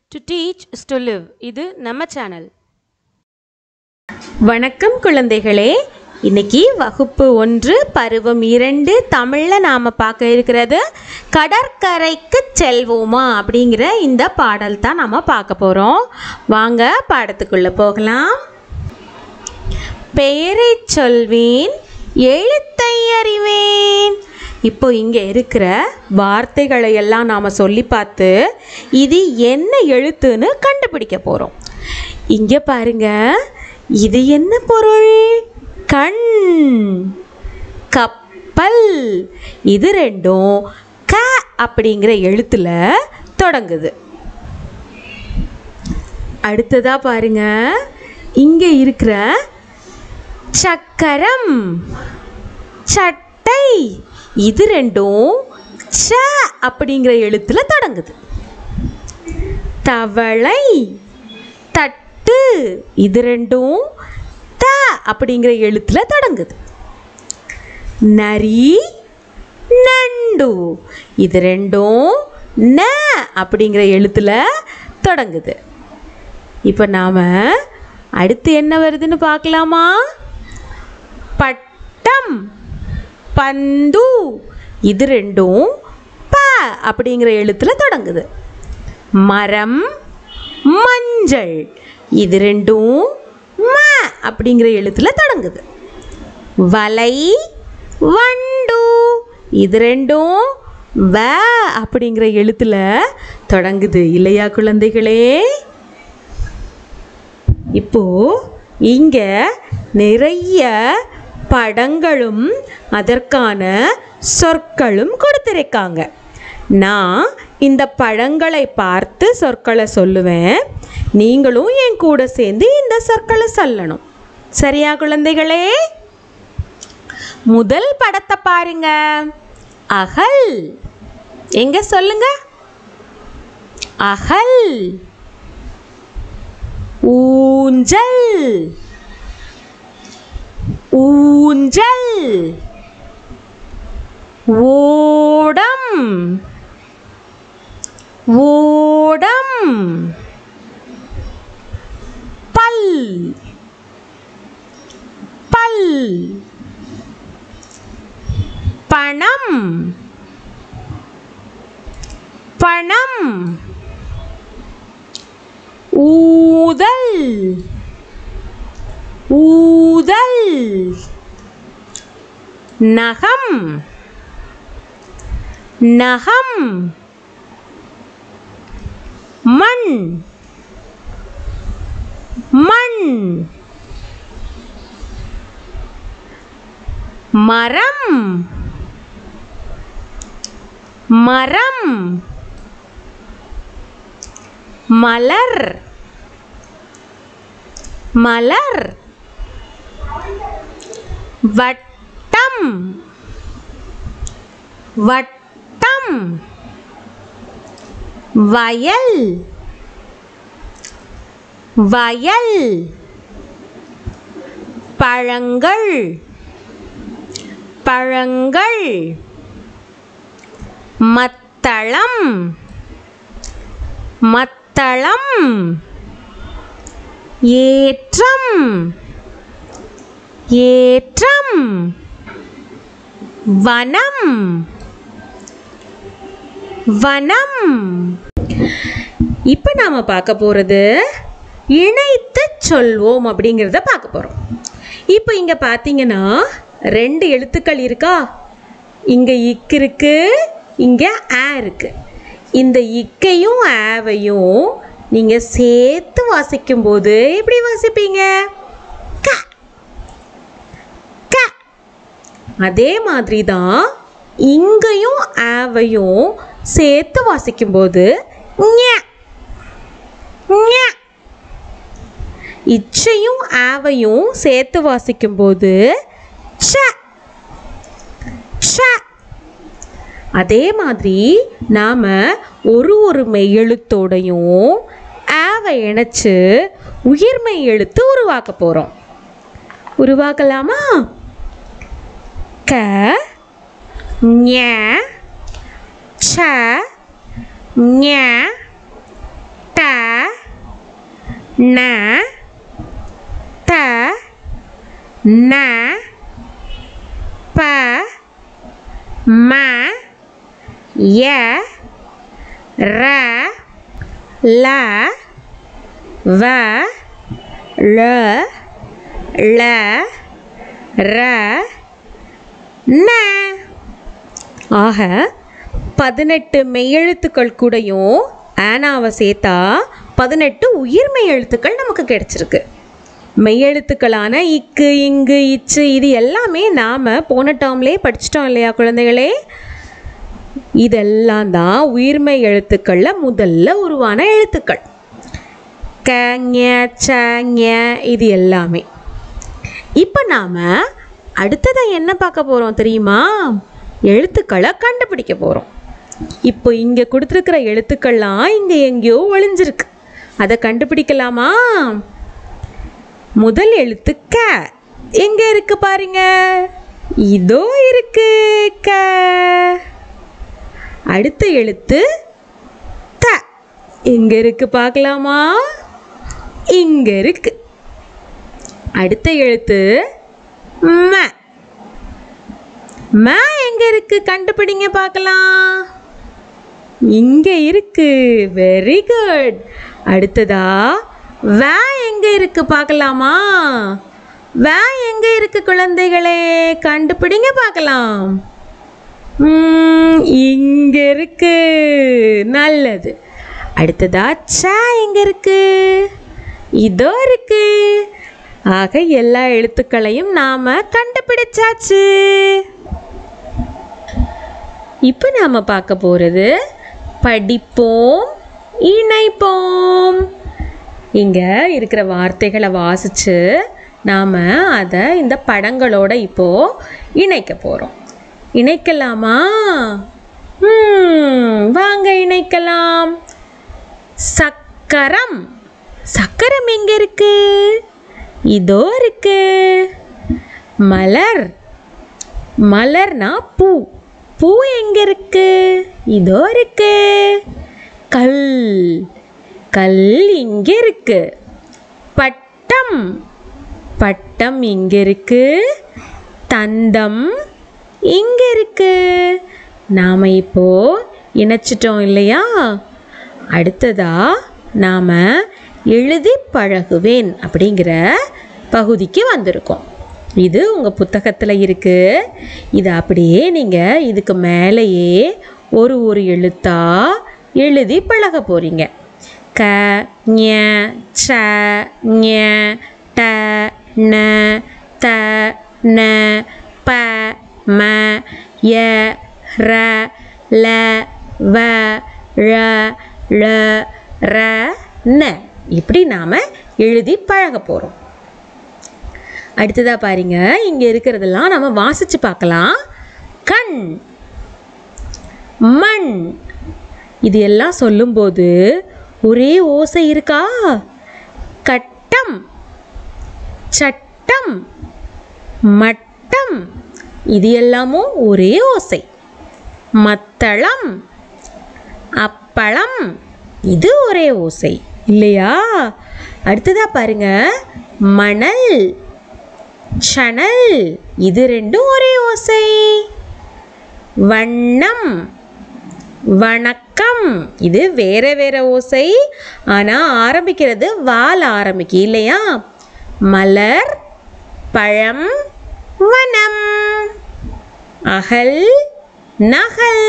To teach is to live இது நம்ம channel வணக்கம் குழந்தைகளே இன்னைக்கு வகுப்பு ஒன்று பருவம் இரண்டு தமிழில் நாம் பார்க்க இருக்கிறது கடற்கரைக்கு செல்வோமா அப்படிங்கிற இந்த பாடல் தான் நாம் பார்க்க போகிறோம் வாங்க பாடத்துக்குள்ளே போகலாம் பெயரை சொல்வேன் எழுத்தை அறிவேன் இப்போ இங்கே இருக்கிற வார்த்தைகளை எல்லாம் நாம் சொல்லி பார்த்து இது என்ன எழுத்துன்னு கண்டுபிடிக்க போகிறோம் இங்கே பாருங்க இது என்ன பொருள் கண் கப்பல் இது ரெண்டும் க அப்படிங்கிற எழுத்துல தொடங்குது அடுத்ததா பாருங்க இங்கே இருக்கிற சக்கரம் சட்டை இது ரெண்டும் ச அப்படிங்கிற எழுத்துல தொடங்குது தவளை தட்டு இது ரெண்டும் த அப்படிங்கிற எழுத்துல தொடங்குது நரி நண்டு இது ரெண்டும் ந அப்படிங்கிற எழுத்துல தொடங்குது இப்போ நாம் அடுத்து என்ன வருதுன்னு பார்க்கலாமா பட்டம் பந்து இது ரெண்டும் ப அப்படிங்கிற எழுத்துல தொடங்குது மரம் மஞ்சள் இது ரெண்டும் ம அப்படிங்கிற எழுத்துல தொடங்குது வலை வண்டு இது ரெண்டும் வ அப்படிங்கிற எழுத்துல தொடங்குது இல்லையா குழந்தைகளே இப்போ இங்க நிறைய படங்களும் அதற்கான சொற்களும் கொடுத்திருக்காங்க நான் இந்த படங்களை பார்த்து சொற்களை சொல்லுவேன் நீங்களும் என் கூட சேர்ந்து இந்த சொற்களை சொல்லணும் சரியா குழந்தைகளே முதல் படத்தை பாருங்க அகல் எங்க சொல்லுங்க அகல் ஊஞ்சல் ஊஞ்சல் ஓடம் ஓடம் பல் பல் பணம் பணம் ஊதல் ஊதல் நகம் நகம் மண் மண் மரம் மரம் மலர் மலர் வட்டம் வட்டம் வயல் வயல் பழங்கள் பழங்கள் மத்தளம் மத்தளம் ஏற்றம் ஏற்றம் வனம் வனம் இப்போ நாம் பார்க்க போகிறது இணைத்து சொல்வோம் அப்படிங்கிறத பார்க்க போகிறோம் இப்போ இங்கே பார்த்தீங்கன்னா ரெண்டு எழுத்துக்கள் இருக்கா இங்கே இக்கு இருக்கு இங்கே ஆ இருக்கு இந்த இக்கையும் ஆவையும் நீங்கள் சேர்த்து வாசிக்கும்போது எப்படி வாசிப்பீங்க க க அதே மாதிரி தான் இங்கேயும் ஆவையும் சேர்த்து வாசிக்கும்போது ஞ, ஞ. இச்சையும் ஆவையும் சேர்த்து வாசிக்கும்போது ச ச அதே மாதிரி நாம் ஒரு ஒரு மெய்யெழுத்தோடையும் ஆவை இணைச்சு உயிர்மெய் எழுத்து உருவாக்க போகிறோம் உருவாக்கலாமா க ஞ ச ஞ ட ந த ந ப ம ய ர ல வ ழ ள ர ந ஆக பதினெட்டு மெய்யெழுத்துக்கள் கூடயும் ஆனாவை சேர்த்தா பதினெட்டு உயிர்மெய் எழுத்துக்கள் நமக்கு கிடைச்சிருக்கு மெய்யெழுத்துக்களான இக்கு இங்கு இச்சு இது எல்லாமே நாம் போன டேர்ம்லேயே படிச்சிட்டோம் இல்லையா குழந்தைகளே இதெல்லாம் தான் உயிர்மெய் எழுத்துக்களில் முதல்ல உருவான எழுத்துக்கள் க ஞ, ச ஞ இது எல்லாமே இப்போ நாம் அடுத்ததாக என்ன பார்க்க போகிறோம் தெரியுமா எழுத்துக்களை கண்டுபிடிக்க போகிறோம் இப்போ இங்கே கொடுத்துருக்கிற எழுத்துக்கள்லாம் இங்கே எங்கேயோ ஒளிஞ்சிருக்கு அதை கண்டுபிடிக்கலாமா முதல் எழுத்து க எங்கே இருக்கு பாருங்க இதோ இருக்கு க அடுத்த எழுத்து த எங்க இருக்கு பார்க்கலாமா இங்க இருக்கு அடுத்த எழுத்து ம ம எங்க இருக்கு கண்டுபிடிங்க பார்க்கலாம் இங்க இருக்கு வெரி குட் அடுத்ததா வே எங்க இருக்கு பார்க்கலாமா வே எங்க இருக்கு குழந்தைகளே கண்டுபிடிங்க பார்க்கலாம் ம், இங்க இருக்கு நல்லது அடுத்ததா ச எங்க இருக்கு இதோ இருக்கு ஆக எல்லா எழுத்துக்களையும் நாம கண்டுபிடிச்சாச்சு இப்போ நாம பார்க்க போறது படிப்போம் இணைப்போம் இங்க இருக்கிற வார்த்தைகளை வாசிச்சு நாம அதை இந்த படங்களோட இப்போ இணைக்க போறோம் இணைக்கலாமா ம், வாங்க இணைக்கலாம் சக்கரம் சக்கரம் எங்க இருக்கு இதோ இருக்கு மலர் மலர்னா பூ பூ எங்க இருக்கு இதோ இருக்கு கல் கல் இங்க இருக்கு பட்டம் பட்டம் இங்க இருக்கு தந்தம் இங்க இருக்கு நாம இப்போ இணைச்சிட்டோம் இல்லையா அடுத்ததா நாம எழுதி பழகுவேன் அப்படிங்கிற பகுதிக்கு வந்திருக்கோம் இது உங்கள் புத்தகத்தில் இருக்குது இது அப்படியே நீங்கள் இதுக்கு மேலேயே ஒரு ஒரு எழுத்தா எழுதி பழக போகிறீங்க க ஞ ச ஞ ட ந த ந ப ம ய ர ல வ ழ ழ ர ந இப்படி நாம் எழுதி பழக போகிறோம் அடுத்ததா பாருங்க இங்க இருக்கிறதெல்லாம் நம்ம வாசிச்சு பார்க்கலாம் கண் மண் இது எல்லாம் சொல்லும்போது ஒரே ஓசை இருக்கா கட்டம் சட்டம் மட்டம் இது எல்லாமும் ஒரே ஓசை மத்தளம் அப்பளம் இது ஒரே ஓசை இல்லையா அடுத்ததா பாருங்க மணல் சணல் இது ரெண்டும் ஒரே ஓசை வண்ணம் வணக்கம் இது வேற வேற ஓசை ஆனால் ஆரம்பிக்கிறது வால் ஆரம்பிக்கு இல்லையா மலர் பழம் வனம் அகல் நகல்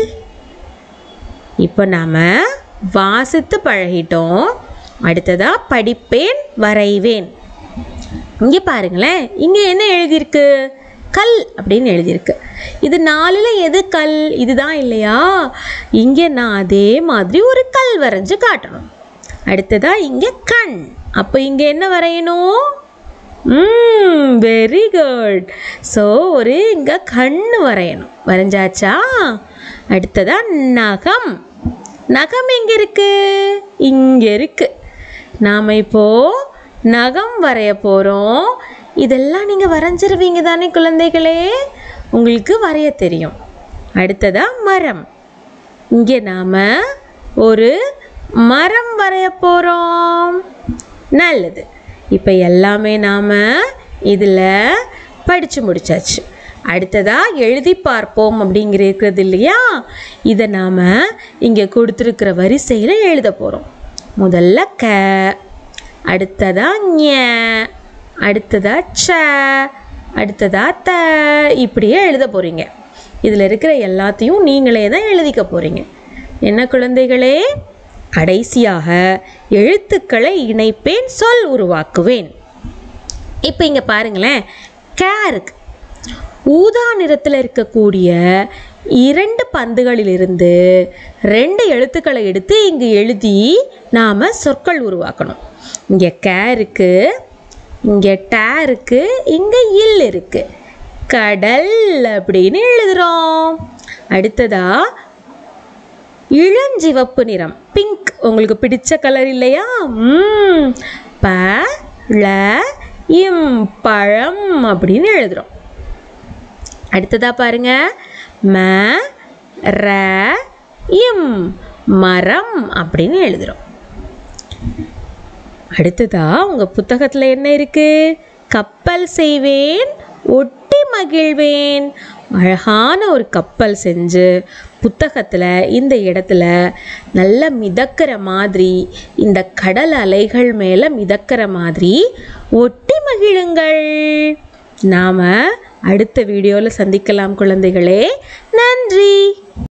இப்போ நாம் வாசித்து பழகிட்டோம் அடுத்ததா படிப்பேன் வரைவேன் இங்கே பாருங்களேன் இங்கே என்ன எழுதியிருக்கு கல் அப்படின்னு எழுதியிருக்கு இது நாலில் எது கல் இதுதான் இல்லையா இங்கே நான் அதே மாதிரி ஒரு கல் வரைஞ்சு காட்டணும் அடுத்ததா இங்கே கண் அப்போ இங்கே என்ன வரையணும் ம் வெரி குட் ஸோ ஒரு இங்கே கண் வரையணும் வரைஞ்சாச்சா அடுத்ததா நகம் நகம் எங்கே இருக்கு இங்கே இருக்கு நாம் இப்போ நகம் வரைய போகிறோம் இதெல்லாம் நீங்கள் வரைஞ்சிருவீங்க தானே குழந்தைகளே உங்களுக்கு வரைய தெரியும் அடுத்ததா மரம் இங்கே நாம் ஒரு மரம் வரைய போகிறோம் நல்லது இப்போ எல்லாமே நாம் இதில் படித்து முடிச்சாச்சு அடுத்ததா எழுதி பார்ப்போம் அப்படிங்கிற இருக்கிறது இல்லையா இதை நாம் இங்கே கொடுத்துருக்கிற வரிசையில் எழுத போகிறோம் முதல்ல க அடுத்ததா ஞ அடுத்ததா ச அடுத்ததா த இப்படியே எழுத போகிறீங்க இதில் இருக்கிற எல்லாத்தையும் நீங்களே தான் எழுதிக்க போகிறீங்க என்ன குழந்தைகளே கடைசியாக எழுத்துக்களை இணைப்பேன் சொல் உருவாக்குவேன் இப்போ இங்கே பாருங்களேன் கே இருக்கு ஊதா நிறத்தில் இருக்கக்கூடிய இரண்டு பந்துகளிலிருந்து ரெண்டு எழுத்துக்களை எடுத்து இங்கு எழுதி நாம் சொற்கள் உருவாக்கணும் இங்கே கே இருக்கு இங்கே டே இருக்கு இங்கே இல் இருக்கு கடல் அப்படின்னு எழுதுகிறோம் அடுத்ததா இளஞ்சிவப்பு நிறம் பிங்க் உங்களுக்கு பிடிச்ச கலர் இல்லையா ம் ப ள இம் பழம் அப்படின்னு எழுதுகிறோம் அடுத்ததா பாருங்க ம ர இம் மரம் அப்படின்னு எழுதுகிறோம் அடுத்ததா உங்கள் புத்தகத்தில் என்ன இருக்கு கப்பல் செய்வேன் ஒட்டி மகிழ்வேன் அழகான ஒரு கப்பல் செஞ்சு புத்தகத்தில் இந்த இடத்துல நல்ல மிதக்கிற மாதிரி இந்த கடல் அலைகள் மேலே மிதக்கிற மாதிரி ஒட்டி மகிழுங்கள் நாம் அடுத்த வீடியோவில் சந்திக்கலாம் குழந்தைகளே நன்றி